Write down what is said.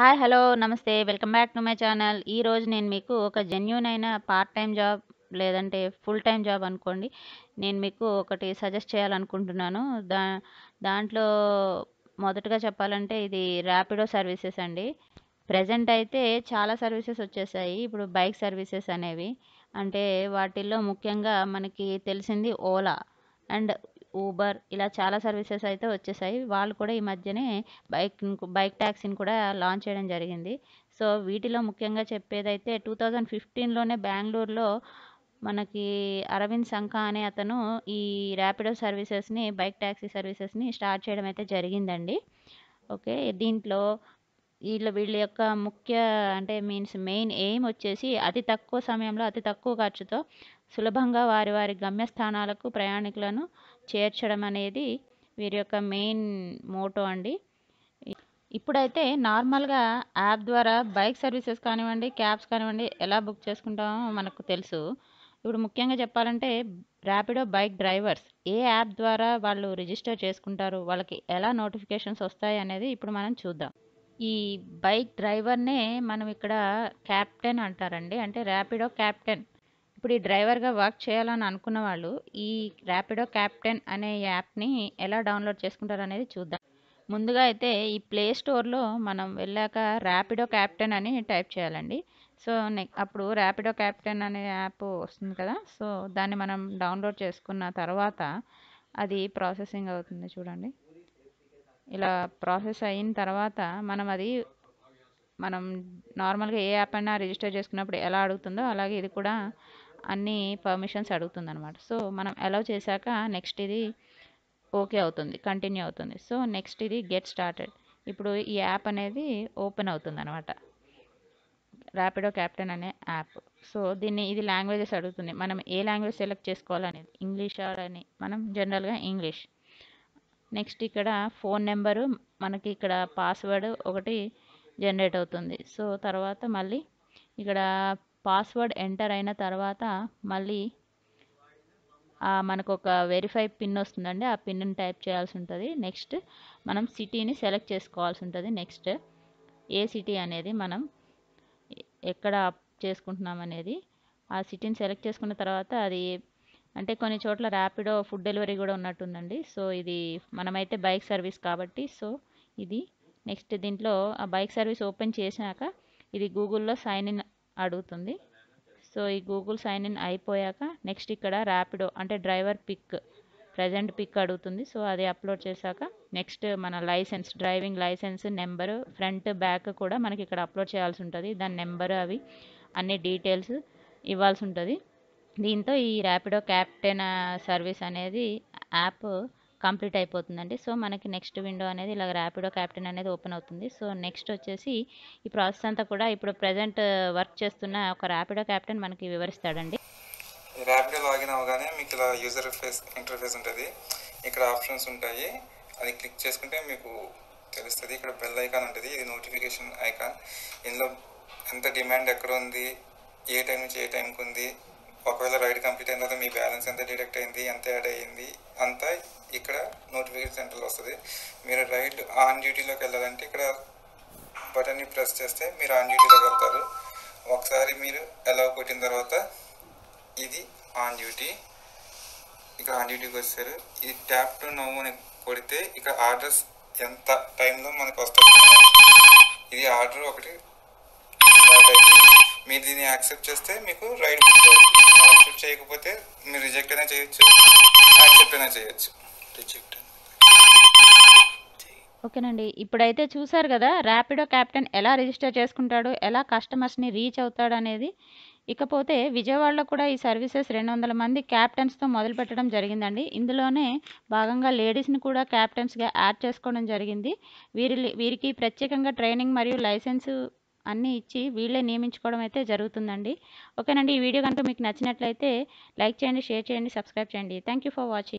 Hi! Hello! నమస్తే. Welcome back to my channel. ఈరోజు నేను మీకు ఒక జెన్యూన్ అయిన పార్ట్ టైమ్ జాబ్ లేదంటే ఫుల్ టైమ్ జాబ్ అనుకోండి. నేను మీకు ఒకటి సజెస్ట్ చేయాలనుకుంటున్నాను. దా దాంట్లో మొదటగా చెప్పాలంటే ఇది ర్యాపిడో సర్వీసెస్ అండి. ప్రెజెంట్ అయితే చాలా సర్వీసెస్ వచ్చేసాయి. ఇప్పుడు బైక్ సర్వీసెస్ అనేవి. అంటే వాటిల్లో ముఖ్యంగా మనకి తెలిసింది ఓలా అండ్ ఊబర్ ఇలా చాలా సర్వీసెస్ అయితే వచ్చేసాయి. వాళ్ళు కూడా ఈ మధ్యనే బైక్‌ని బైక్ టాక్సీని కూడా లాంచ్ చేయడం జరిగింది. సో, వీటిలో ముఖ్యంగా చెప్పేదైతే 2015లోనే బెంగుళూరులో మనకి అరవింద్ సంకా అనే అతను ఈ ర్యాపిడో సర్వీసెస్‌ని బైక్ టాక్సీ సర్వీసెస్‌ని స్టార్ట్ చేయడం అయితే జరిగిందండి. ఓకే. దీంట్లో ఈళ్ళ వీళ్ళ యొక్క ముఖ్య అంటే మీన్స్ మెయిన్ ఎయిమ్ వచ్చేసి అతి తక్కువ సమయంలో అతి తక్కువ ఖర్చుతో సులభంగా వారి వారి గమ్యస్థానాలకు ప్రయాణికులను చేర్చడం అనేది వీరి యొక్క మెయిన్ మోటో అండి. ఇ ఇప్పుడైతే నార్మల్‌గా యాప్ ద్వారా బైక్ సర్వీసెస్ కానివ్వండి, క్యాబ్స్ కానివ్వండి ఎలా బుక్ చేసుకుంటామో మనకు తెలుసు. ఇప్పుడు ముఖ్యంగా చెప్పాలంటే ర్యాపిడో బైక్ డ్రైవర్స్ ఏ యాప్ ద్వారా వాళ్ళు రిజిస్టర్ చేసుకుంటారు? వాళ్ళకి ఎలా నోటిఫికేషన్స్ వస్తాయి అనేది ఇప్పుడు మనం చూద్దాం. ఈ బైక్ డ్రైవర్‌నే మనం ఇక్కడ కెప్టెన్ అంటారండి. అంటే ర్యాపిడో కెప్టెన్. ఇప్పుడు ఈ డ్రైవర్‌గా వర్క్ చేయాలని అనుకున్న వాళ్ళు ఈ ర్యాపిడో కెప్టెన్ అనే యాప్‌ని ఎలా డౌన్‌లోడ్ చేసుకుంటారనేది చూద్దాం. ముందుగా అయితే ఈ ప్లే స్టోర్‌లో మనం వెళ్ళాక ర్యాపిడో కెప్టెన్ అని టైప్ చేయాలండి. సో, నె అప్పుడు ర్యాపిడో కెప్టెన్ అనే యాప్ వస్తుంది కదా! సో, దాన్ని మనం డౌన్‌లోడ్ చేసుకున్న తర్వాత అది ప్రాసెసింగ్ అవుతుంది చూడండి. ఇలా ప్రాసెస్ అయిన తర్వాత మనం అది మనం నార్మల్‌గా ఏ యాప్ అయినా రిజిస్టర్ చేసుకున్నప్పుడు ఎలా అడుగుతుందో అలాగే ఇది కూడా అన్ని పర్మిషన్స్ అడుగుతుందనమాట. సో, మనం అలౌ చేశాక నెక్స్ట్ ఇది ఓకే అవుతుంది. కంటిన్యూ అవుతుంది. సో, నెక్స్ట్ ఇది గెట్ స్టార్టెడ్. ఇప్పుడు ఈ యాప్ అనేది ఓపెన్ అవుతుందనమాట. ర్యాపిడో కెప్టెన్ అనే యాప్. సో, దీన్ని ఇది లాంగ్వేజెస్ అడుగుతుంది. మనం ఏ లాంగ్వేజ్ సెలెక్ట్ చేసుకోవాలనేది. ఇంగ్లీషా అని మనం జనరల్‌గా ఇంగ్లీష్. నెక్స్ట్ ఇక్కడ ఫోన్ నంబరు మనకి ఇక్కడ పాస్‌వర్డ్ ఒకటి జనరేట్ అవుతుంది. సో, తర్వాత మళ్ళీ ఇక్కడ పాస్‌వర్డ్ ఎంటర్ అయిన తర్వాత మళ్ళీ ఆహ్, మనకొక వెరిఫై పిన్ వస్తుందండి. ఆ పిన్‌ని టైప్ చేయాల్సి ఉంటది. నెక్స్ట్ మనం సిటీని సెలెక్ట్ చేసుకోవాల్సి ఉంటది. నెక్స్ట్ ఏ సిటీ అనేది మనం ఎ ఎక్కడ చేసుకుంటున్నాం అనేది ఆ సిటీని సెలెక్ట్ చేసుకున్న తర్వాత అది అంటే కొన్ని చోట్ల ర్యాపిడో ఫుడ్ డెలివరీ కూడా ఉన్నట్టుందండి. సో, ఇది మనమైతే బైక్ సర్వీస్ కాబట్టి సో, ఇది నెక్స్ట్ దీంట్లో ఆ బైక్ సర్వీస్ ఓపెన్ చేశాక ఇది గూగుల్‌లో సైన్ ఇన్ అడుగుతుంది. సో, ఈ గూగుల్ సైన్ ఇన్ అయిపోయాక నెక్స్ట్ ఇక్కడ ర్యాపిడో అంటే డ్రైవర్ పిక్ ప్రెజెంట్ పిక్ అడుగుతుంది. సో, అది అప్‌లోడ్ చేశాక నెక్స్ట్ మన licence driving licence number front, back కూడా మనకి ఇక్కడ అప్‌లోడ్ చేయాల్సి ఉంటది. దాని నంబరు అవి అన్ని డీటెయిల్స్ ఇవ్వాల్సి ఉంటది. దీంతో ఈ ర్యాపిడో కెప్టెన్ సర్వీస్ అనేది యాప్ కంప్లీట్ అయిపోతుందండి. సో, మనకి నెక్స్ట్ విండో అనేది ఇలాగ ర్యాపిడో కెప్టెన్ అనేది ఓపెన్ అవుతుంది. సో, నెక్స్ట్ వచ్చేసి ఈ ప్రాసెస్ అంతా కూడా ఇప్పుడు ప్రెజెంట్ వర్క్ చేస్తున్న ఒక ర్యాపిడో కెప్టెన్ మనకి వివరిస్తాడండి. ఈ ర్యాపిడో లాగిన్ అవ్వగానే మీకు ఇలా యూజర్ ఫేస్ ఇంటర్ఫేస్ ఉంటుంది. ఇక్కడ ఆప్షన్స్ ఉంటాయి. అది క్లిక్ చేసుకుంటే మీకు తెలుస్తది. ఇక్కడ బెల్ ఐకాన్ ఉంటది. ఇది నోటిఫికేషన్ ఐకాన్. ఇందులో ఎంత డిమాండ్ ఎక్కడ ఉంది? ఏ టైం నుంచి ఏ టైంకి ఉంది? ఒకవేళ రైడ్ కంప్లీట్ అయిన తర్వాత మీ బ్యాలెన్స్ ఎంత డిడక్ట్ అయింది? ఎంత యాడ్ అయ్యింది? అంతా ఇక్కడ నోటిఫికేషన్ సెంటర్‌లో వస్తది. మీరు రైడ్ ఆన్ డ్యూటీలోకి వెళ్ళాలంటే ఇక్కడ బటన్‌ని ప్రెస్ చేస్తే మీరు ఆన్ డ్యూటీలోకి వెళ్తారు. ఒకసారి మీరు అలౌ కొట్టిన తర్వాత ఇది ఆన్ డ్యూటీ. ఇక్కడ ఆన్ డ్యూటీకి వచ్చేసారు. ఇది ట్యాప్ టు నౌ అని కొడితే ఇక్కడ ఆర్డర్స్ ఎంత టైంలో మనకు వస్తది. ఇది ఆర్డర్ ఒకటి స్టార్ట్ అయింది. మీరు దీన్ని యాక్సెప్ట్ చేస్తే మీకు రైడ్ బుక్ అవుతుంది. యాక్సెప్ట్ చేయకపోతే మీరు రిజెక్ట్ అయినా చేయొచ్చు. యాక్సెప్ట్ అయినా చేయొచ్చు. రిజెక్ట్ ఓకేనండి. ఇప్పుడైతే చూసారు కదా! ర్యాపిడో కెప్టెన్ ఎలా రిజిస్టర్ చేసుకుంటాడు? ఎలా కస్టమర్స్‌ని రీచ్ అవుతాడనేది. ఇకపోతే విజయవాడలో కూడా ఈ సర్వీసెస్ 200 మంది కెప్టెన్స్‌తో మొదలుపెట్టడం జరిగిందండి. ఇందులోనే భాగంగా లేడీస్‌ని కూడా కెప్టెన్స్‌గా యాడ్ చేసుకోవడం జరిగింది. వీరిలి వీరికి ప్రత్యేకంగా ట్రైనింగ్ మరియు లైసెన్సు అన్నీ ఇచ్చి వీళ్ళే నియమించుకోవడం అయితే జరుగుతుందండి. ఓకేనండి. ఈ వీడియో గనుక మీకు నచ్చినట్లయితే లైక్ చేయండి, షేర్ చేయండి, సబ్స్క్రైబ్ చేయండి. Thank you for watching.